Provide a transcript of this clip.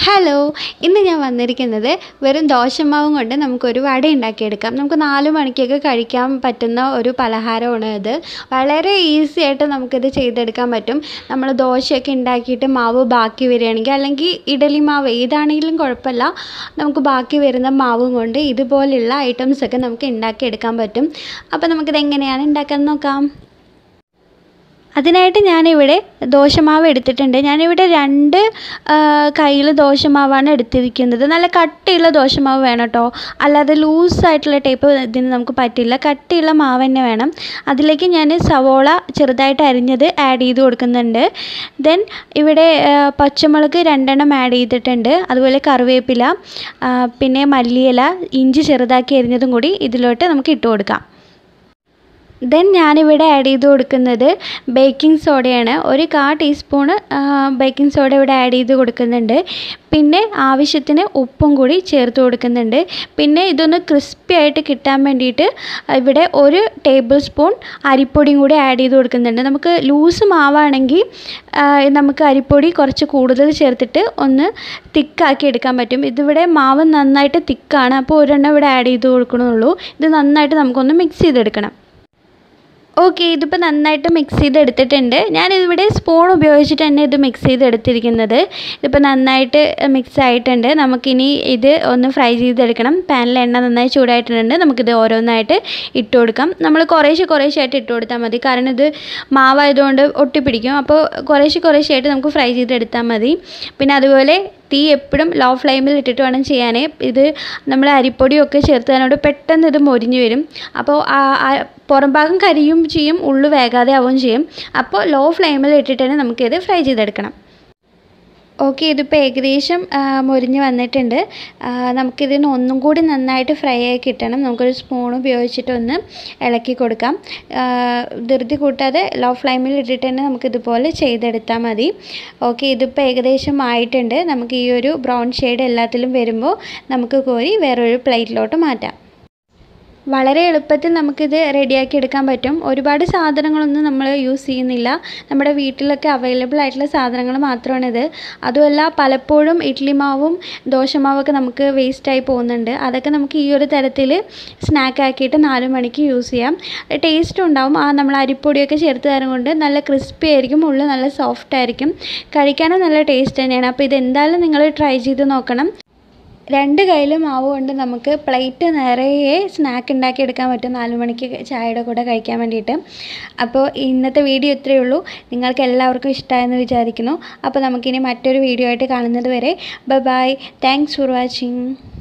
hello ഇന്ന് ഞാൻ വന്നിരിക്കുന്നത് വെറും ദോശമാവും കൊണ്ട് നമുക്കൊരു വട ഉണ്ടാക്കിയെടുക്കാം നമുക്ക് നാല് മണിക്കൊക്കെ കഴിക്കാൻ പറ്റുന്ന ഒരു പലഹാരമാണ് ഇത് വളരെ ഈസി ആയിട്ട് നമുക്കിത് ചെയ്തെടുക്കാൻ പറ്റും നമ്മൾ ദോശയൊക്കെ ഉണ്ടാക്കിയിട്ട് മാവ് ബാക്കി വരികയാണെങ്കിൽ അല്ലെങ്കിൽ ഇഡലി മാവ് ഏതാണെങ്കിലും കുഴപ്പമില്ല നമുക്ക് ബാക്കി വരുന്ന മാവും കൊണ്ട് ഇതുപോലെയുള്ള ഐറ്റംസൊക്കെ നമുക്ക് ഉണ്ടാക്കിയെടുക്കാൻ പറ്റും അപ്പോൾ നമുക്കിത് എങ്ങനെയാണ് ഉണ്ടാക്കാൻ നോക്കാം അതിനായിട്ട് ഞാനിവിടെ ദോശമാവ് എടുത്തിട്ടുണ്ട് ഞാനിവിടെ രണ്ട് കയ്യിൽ ദോശമാവാണ് എടുത്തിരിക്കുന്നത് നല്ല കട്ടിയുള്ള ദോശമാവ് വേണം കേട്ടോ അല്ലാതെ ലൂസായിട്ടുള്ള ടൈപ്പ് ഇതിന് നമുക്ക് പറ്റില്ല കട്ടിയുള്ള മാവ് തന്നെ വേണം അതിലേക്ക് ഞാൻ സവോള ചെറുതായിട്ട് അരിഞ്ഞത് ആഡ് ചെയ്ത് കൊടുക്കുന്നുണ്ട് ദെൻ ഇവിടെ പച്ചമുളക് രണ്ടെണ്ണം ആഡ് ചെയ്തിട്ടുണ്ട് അതുപോലെ കറിവേപ്പില പിന്നെ മല്ലിയില ഇഞ്ചി ചെറുതാക്കി അരിഞ്ഞതും കൂടി ഇതിലോട്ട് നമുക്ക് ഇട്ട് കൊടുക്കാം ദെൻ ഞാനിവിടെ ആഡ് ചെയ്ത് കൊടുക്കുന്നത് ബേക്കിംഗ് സോഡയാണ് ഒരു കാ ടീസ്പൂണ് ബേക്കിംഗ് സോഡ ഇവിടെ ആഡ് ചെയ്ത് കൊടുക്കുന്നുണ്ട് പിന്നെ ആവശ്യത്തിന് ഉപ്പും കൂടി ചേർത്ത് കൊടുക്കുന്നുണ്ട് പിന്നെ ഇതൊന്ന് ക്രിസ്പി ആയിട്ട് കിട്ടാൻ വേണ്ടിയിട്ട് ഇവിടെ ഒരു ടേബിൾ സ്പൂൺ അരിപ്പൊടിയും കൂടി ആഡ് ചെയ്ത് കൊടുക്കുന്നുണ്ട് നമുക്ക് ലൂസ് മാവാണെങ്കിൽ നമുക്ക് അരിപ്പൊടി കുറച്ച് കൂടുതൽ ചേർത്തിട്ട് ഒന്ന് തിക്കാക്കി എടുക്കാൻ പറ്റും ഇതിവിടെ മാവ് നന്നായിട്ട് തിക്കാണ് അപ്പോൾ ഒരെണ്ണം ഇവിടെ ആഡ് ചെയ്ത് കൊടുക്കണുള്ളൂ ഇത് നന്നായിട്ട് നമുക്കൊന്ന് മിക്സ് ചെയ്തെടുക്കണം ഓക്കെ ഇതിപ്പോൾ നന്നായിട്ട് മിക്സ് ചെയ്തെടുത്തിട്ടുണ്ട് ഞാനിവിടെ സ്പൂൺ ഉപയോഗിച്ചിട്ട് തന്നെ ഇത് മിക്സ് ചെയ്തെടുത്തിരിക്കുന്നത് ഇതിപ്പോൾ നന്നായിട്ട് മിക്സ് ആയിട്ടുണ്ട് നമുക്കിനി ഇത് ഒന്ന് ഫ്രൈ ചെയ്തെടുക്കണം പാനിൽ എണ്ണ നന്നായി ചൂടായിട്ടുണ്ട് നമുക്കിത് ഓരോന്നായിട്ട് ഇട്ട് കൊടുക്കാം നമ്മൾ കുറേശ്ശെ കുറേശ്ശെ ആയിട്ട് ഇട്ട് കൊടുത്താൽ മതി കാരണം ഇത് മാവായതുകൊണ്ട് ഒട്ടിപ്പിടിക്കും അപ്പോൾ കുറേശ്ശെ കുറേശ്ശെ ആയിട്ട് നമുക്ക് ഫ്രൈ ചെയ്തെടുത്താൽ മതി പിന്നെ അതുപോലെ തീ എപ്പോഴും ലോ ഫ്ലെയിമിൽ ഇട്ടിട്ട് വേണം ചെയ്യാൻ ഇത് നമ്മൾ അരിപ്പൊടിയൊക്കെ ചേർത്ത് തന്നോട് പെട്ടെന്ന് ഇത് മൊരിഞ്ഞ് വരും അപ്പോൾ പുറം ഭാഗം കരിയും ചെയ്യും ഉള്ളു വേകാതെ ആവുകയും ചെയ്യും അപ്പോൾ ലോ ഫ്ലെയിമിൽ ഇട്ടിട്ട് തന്നെ നമുക്കിത് ഫ്രൈ ചെയ്തെടുക്കണം ഓക്കെ ഇതിപ്പോൾ ഏകദേശം മൊരിഞ്ഞ് വന്നിട്ടുണ്ട് നമുക്കിതിന് ഒന്നും കൂടി നന്നായിട്ട് ഫ്രൈ ആയി കിട്ടണം നമുക്കൊരു സ്പൂൺ ഉപയോഗിച്ചിട്ടൊന്ന് ഇളക്കി കൊടുക്കാം ധൃതി കൂട്ടാതെ ലോ ഫ്ലെയിമിൽ ഇട്ടിട്ട് തന്നെ നമുക്കിതുപോലെ ചെയ്തെടുത്താൽ മതി ഓക്കെ ഇതിപ്പോൾ ഏകദേശം ആയിട്ടുണ്ട് നമുക്ക് ഈ ഒരു ബ്രൗൺ ഷെയ്ഡ് എല്ലാത്തിലും വരുമ്പോൾ നമുക്ക് കോരി വേറൊരു പ്ലേറ്റിലോട്ട് മാറ്റാം വളരെ എളുപ്പത്തിൽ നമുക്കിത് റെഡിയാക്കി എടുക്കാൻ പറ്റും ഒരുപാട് സാധനങ്ങളൊന്നും നമ്മൾ യൂസ് ചെയ്യുന്നില്ല നമ്മുടെ വീട്ടിലൊക്കെ അവൈലബിൾ ആയിട്ടുള്ള സാധനങ്ങൾ മാത്രമാണിത് അതുമല്ല പലപ്പോഴും ഇഡ്ഡലി മാവും ദോശമാവൊക്കെ നമുക്ക് വേസ്റ്റായി പോകുന്നുണ്ട് അതൊക്കെ നമുക്ക് ഈ ഒരു തരത്തിൽ സ്നാക്ക് ആക്കിയിട്ട് നാല് മണിക്ക് യൂസ് ചെയ്യാം ടേസ്റ്റും ഉണ്ടാവും ആ നമ്മൾ അരിപ്പൊടിയൊക്കെ ചേർത്ത് തരം കൊണ്ട് നല്ല ക്രിസ്പി ആയിരിക്കും ഉള്ളിൽ നല്ല സോഫ്റ്റ് ആയിരിക്കും കഴിക്കാനും നല്ല ടേസ്റ്റ് തന്നെയാണ് അപ്പോൾ ഇത് എന്തായാലും നിങ്ങൾ ട്രൈ ചെയ്ത് നോക്കണം രണ്ട് കയ്യിലും മാവ് കൊണ്ട് നമുക്ക് പ്ലേറ്റ് നിറയെ സ്നാക്ക് ഉണ്ടാക്കിയെടുക്കാൻ പറ്റും നാല് മണിക്ക് ചായയുടെ കൂടെ കഴിക്കാൻ വേണ്ടിയിട്ട് അപ്പോൾ ഇന്നത്തെ വീഡിയോ ഇത്രയേ ഉള്ളൂ നിങ്ങൾക്ക് എല്ലാവർക്കും ഇഷ്ടമായെന്ന് വിചാരിക്കുന്നു അപ്പോൾ നമുക്കിനി മറ്റൊരു വീഡിയോ ആയിട്ട് കാണുന്നത് വരെ bye bye thanks for watching